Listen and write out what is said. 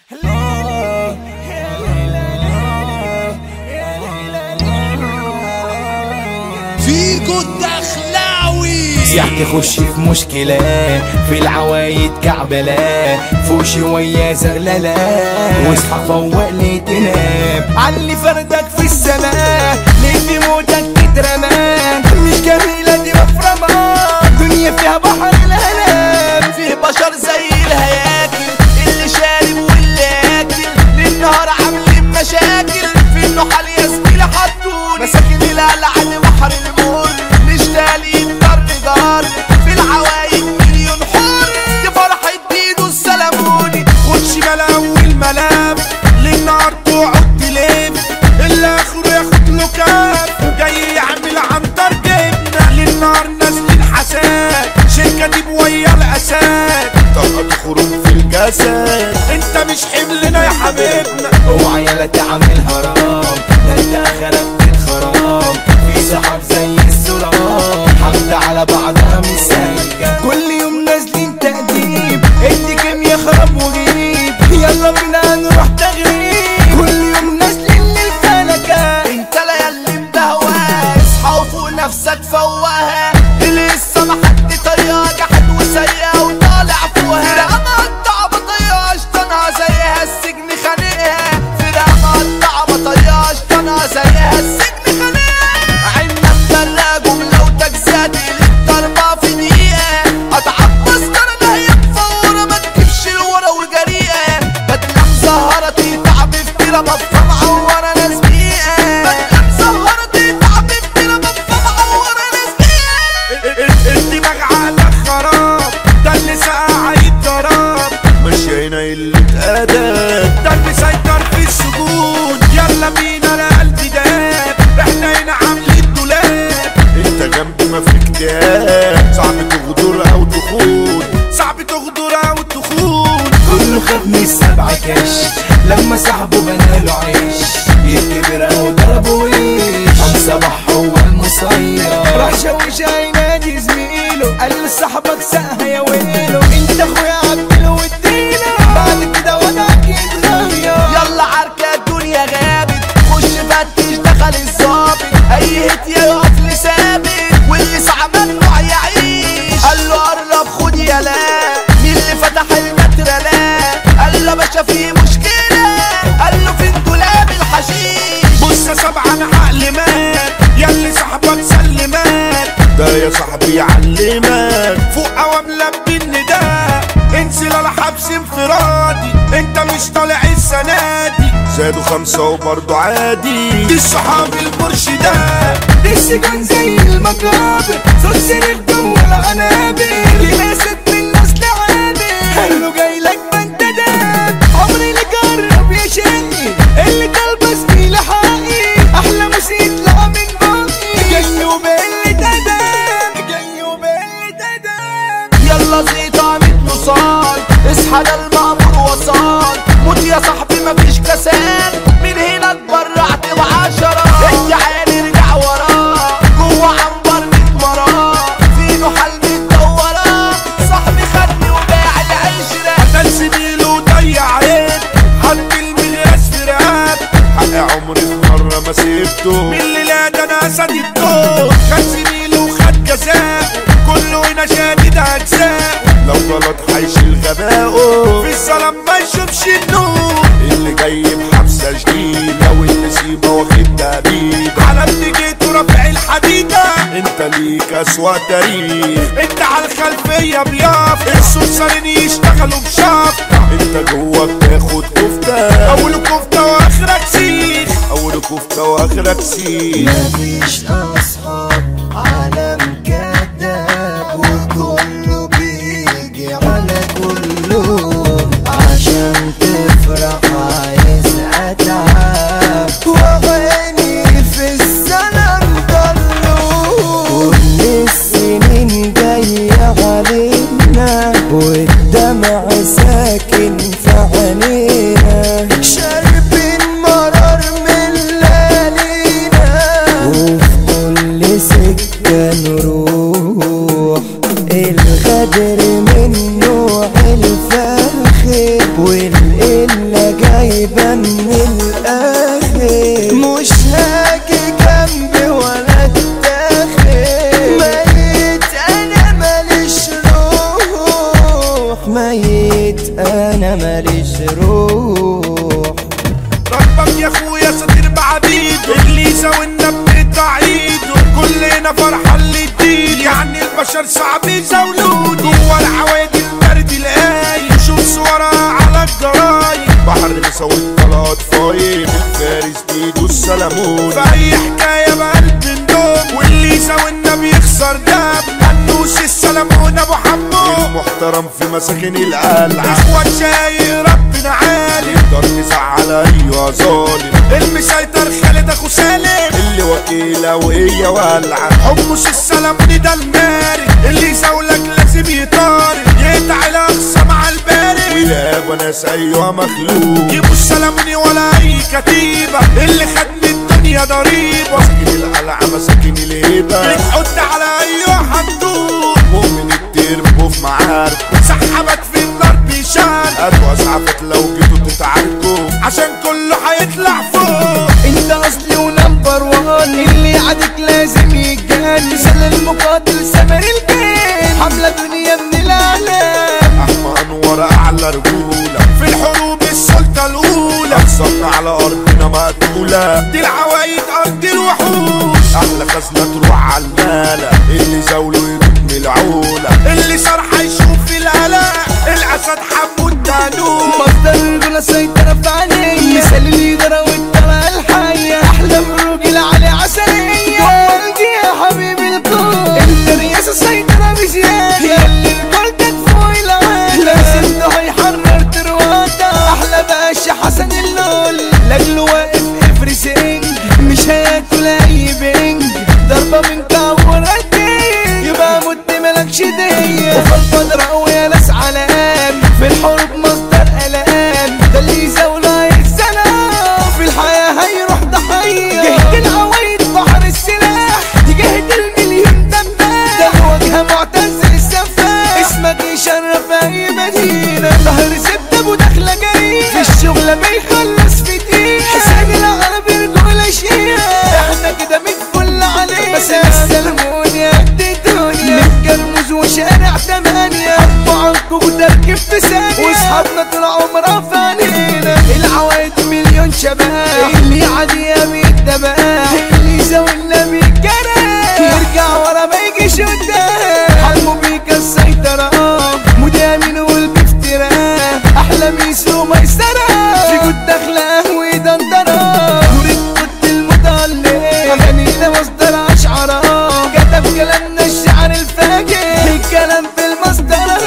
فيجو الدخلاوي سياح تخش في مشكلة في العوايد كعبلة فوق شوية زغللة واصحى فوق لي تنام علي فردك في السماء ليه في موتك تترمى مش جميلة دي مفرمة دنيا فيها بحر الهلام فيه بشر زي الهياكل اللي شارب واللي اكل للنهار عاملين مشاكل في انه حال يا زميلي حطوني مساكن القلعة بحر المر مش لاقيين ضرب جار في العوايد مليون حر دي فرحة بيدو السلاموني خد شمال اول ملام للنار تقعد تلف اللي اخره ياخد له كاف جاي يعمل عنتر جبنه للنار نازلين حساد شركه دي بويا الاساد طاقة خروج في الجسد انت مش حملنا يا حبيبنا اوعى يلا تعمل حرام ده انت اخرك بتخرام في سحاب زي السراب حمد على بعضها مش سالكة كل يوم نازلين تقديم ادي كم يخرب وغيب يلا بينا نروح تغريب كل يوم نازلين للفلكة انت ليالي مدهوها اصحى وفوق نفسك فوقها لسه ما حد طريقة جحد وسيئة وطالع فوقها فرقة مقطعة بطيئة اشطنها زيها السجن خانقها فرقة مقطعة بطيئة اشطنها زيها السجن خانقها عنا مبرقة جملة وتجزاتي للضربة في دقيقة اتعب مسكرة لا هي مفورة ما تجيبش لورا وجريئة بدلة مزهرة تتعب في تيرة بفهم عورة ناس بيئة بدلة مزهرة تتعب في تيرة بفهم عورة ناس بيئة الدماغ على خراب ده اللي سقع يتضرب مش هنا اللي اتأدب ده اللي سيطر في السجون يلا بينا انا قلبي داب احنا هنا عاملين دولاب انت جنبي ما في اكتئاب صعب تغدر او تخون صعب تغدر او تخون كله خد من السبع كاش لما صاحبه بناله عيش يكبر او ضربه ويش عم صباح هو المصير راح شوش هينادي زميله قال له صاحبك سقها يا ويله انت اخويا عبد واديله بعد كده وضعك يتغير يلا عركة الدنيا غابت خش فتش دخل الظابط اي هت يقف لثابت واللي سعى ممنوع يعيش قال له قرب خد يا لا مين اللي فتح المتر لا قال له باشا في مشكلة قال له فين دولاب الحشيش بص يا سبعة انا عقلي مات ياللي صاحبك سلمات ده يا صاحبي علمك فوق قوام لبي النداء انزل على حبس انفرادي انت مش طالع السنة دي زادوا خمسة وبرضه عادي دي الصحاب المرشدات السجن زي المقابر صوت صريخ جوه العنابر لناسة من نسل عابر قالوا جاي لك ما انت داب عمري اللي جرب يا شقي اللي تلبسني لحقي احلى موسيقى يطلع من بقي جاي وبقلة ادب جاي وبقلة ادب يلا زيطة ميت نصال اصحى ده المأمور وصال موت يا صاحبي مفيش كسال من هنا اتبرعت بعشرة انت عالي ارجع وراه جوه عنبر ميت مراه فينه حل متدورة صاحبي خدني وباع العشرة قتل زميله وضيع عين حط الملياس في رقاب حق عمري في مرة ما سيبته من الليلة ده انا اسد الدور خد زميله وخد جزاء كله هنا شادد اجزاء لو غلط هيشيل غباءه في الظلام ما يشوفش النور اللي جاي بحبسة جديد لو النسيبة واخد تأبيد على جيت ورافع الحديدة انت ليك اسوأ تاريخ انت على الخلفية بياف السلسلين يشتغلوا بشاف انت جوا بتاخد كفتة اول كفتة واخرك سيخ اول كفتة واخرك سيخ مفيش أصحاب عالم كذاب وكله بيجي على كله عشان تفرح عايز أتعب وعيني في السلام ضلوا كل السنين جاية علينا والدمع ساكن في عينينا شاربين مرار من ليالينا وفي كل سكة نروح الغدر من نوع الفاخر والقلة جايبة من الآخر مش هاجي جنبي ولا اتاخر ميت أنا ماليش روح ميت أنا ماليش روح ربك يا اخويا ساتر بعبيده الليزة والنبي تعيده كلنا فرحة اللي تديد يعني البشر صعب يزاولوني جوا العوادي البرد القايم شوف صورها على الجرايد بحر نسا والطلات فايم الفارس بيدو السلامون في اي حكاية بقلب النوم والليزة والنبي يخسر دم منوش السلامون ابو حمو المحترم في مساكن القلعة اخوات شايق ربنا عالي يقدر نزعل ايوه ظالم المسيطر خالد اخو سالم اللي وكيلة وهي والعة حمص السلام ده الماري اللي يزاولك لازم يطارد يقطع الاقصى مع البارد ويلعب ناس ايوه مخلوق جيبوا السلامني ولا اي كتيبة اللي خد من الدنيا ضريبة مساكن القلعة مساكن الهيبة بتحط على ايوه حدود مؤمن التربو في معارك سحبك في النار بيشارك هاتوا اسعافك لو جيتوا تتعاركوا عشان كله هيطلع فوق انت اصلي ونمبر وان اللي عادك لازم يتجان مثال المقاتل سمر الكين حملة دنيا من الاعلام احمى انور اعلى رجولة في الحروب السلطة الاولى اقصرنا على ارضنا مقتولة دي العوايد ارض الوحوش احلى خزنة تروح على المالة اللي زاوله يدوب من العولة اللي صار هيشوف القلق الاسد حبه التانوس مصدر الرجولة سيطرة في عينيا مثال الإدارة والطلعة الحية أحلام الراجل علي عسلية والدي يا حبيبي الكون انت الرئاسة سيطرة بزيادة يا اللي الكل تدفوق العالم لازم ده هيحرر ترواتا أحلى باشا حسن اللول لاجله واقف افرس انج مش هياكل أي بنج ضربة من كعور الدين يبقى مت ملكش دية وفضفض رقوية ناس علام في الحروب مصدر قلقان ده اللي يزاوله السلام في الحياة هيروح ضحية جهد العوايد بحر السلاح دي جهد المليون دباب ده الواجهة معتز السفاح اسمك يشرف اي مدينة ظهر زبدة وداخلة جريمة في الشغل بيخلص في دقيقة حسين العربي رجولة شقيقة احنا كده متفل علينا بس السلمون يا قد الدنيا متجرمز وشارع تمانية حطوا عنكم وتركب في ثانية واصحابنا طول عمرها في عينينا العوايد مليون شباب اللي عادية بالدماء اللي زاولنا بالجرح يرجع ورا ما يجيش قدام حلمه بيك السيطرة مدامن والبفتراء احلى ميسو ميسرة في جود داخله ودندرة نور القد المضلل اغانينا مصدر اشعرة كتب كلامنا الشعر الفاجر الكلام في المسطرة